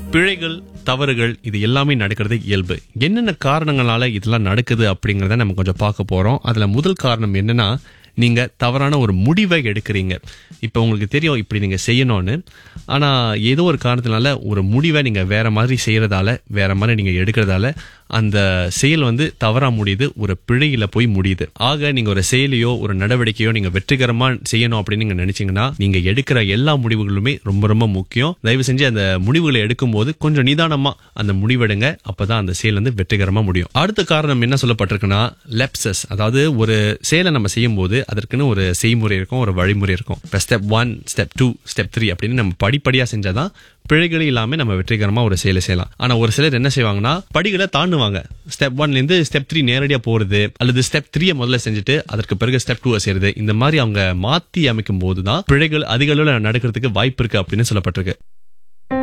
பிழைகள் தவறுகள் இது எல்லாமே நடக்கிறது இயல்பு என்னென்ன காரணங்களால இதெல்லாம் நடக்குது அப்படிங்கறத நம்ம கொஞ்சம் பார்க்க போறோம் அதுல முதல் காரணம் என்னன்னா நீங்க தவறான ஒரு முடிவை எடுக்கிறீங்க இப்போ உங்களுக்கு தெரியும் இப்படி நீங்க செய்யணும்னு ஆனா ஏதோ ஒரு காரணத்தினால ஒரு முடிவை நீங்க வேற மாதிரி செய்யறதால வேற மாதிரி நீங்க எடுக்கிறதால அந்த செயல் வந்து தவறா முடியுது ஒரு பிழையில போய் முடியுது ஆக நீங்க ஒரு செயலையோ ஒரு நடவடிக்கையோ நீங்க வெற்றிகரமா செய்யணும் அப்படின்னு நீங்க நினைச்சீங்கன்னா நீங்க எடுக்கிற எல்லா முடிவுகளுமே ரொம்ப ரொம்ப முக்கியம் தயவு செஞ்சு அந்த முடிவுகளை எடுக்கும்போது கொஞ்சம் நிதானமா அந்த முடிவெடுங்க அப்பதான் அந்த செயல் வந்து வெற்றிகரமா முடியும் அடுத்த காரணம் என்ன சொல்லப்பட்டிருக்குன்னா லெப்சஸ் அதாவது ஒரு செயலை நம்ம செய்யும் போது அதற்குன்னு ஒரு செய்முறை இருக்கும் ஒரு வழிமுறை இருக்கும் இப்போ step one step two step three அப்படின்னு நம்ம படிப்படியா செஞ்சாதான் பிழைகளே இல்லாம நம்ம வெற்றிகரமா ஒரு செயலை செய்யலாம் ஆனா ஒரு சிலர் என்ன செய்வாங்கன்னா படிகளை தாண்டுவாங்க ஸ்டெப் ஒன்ல இருந்து ஸ்டெப் த்ரீ நேரடியா போறது அல்லது ஸ்டெப் த்ரீ முதல்ல செஞ்சுட்டு அதற்கு பிறகு ஸ்டெப் டூ செய்யறது இந்த மாதிரி அவங்க மாத்தி அமைக்கும் போதுதான் பிழைகள் அதிக அளவுல நடக்கிறதுக்கு வாய்ப்பு இருக்கு அப்படின்னு சொல்லப்பட்டிருக்கு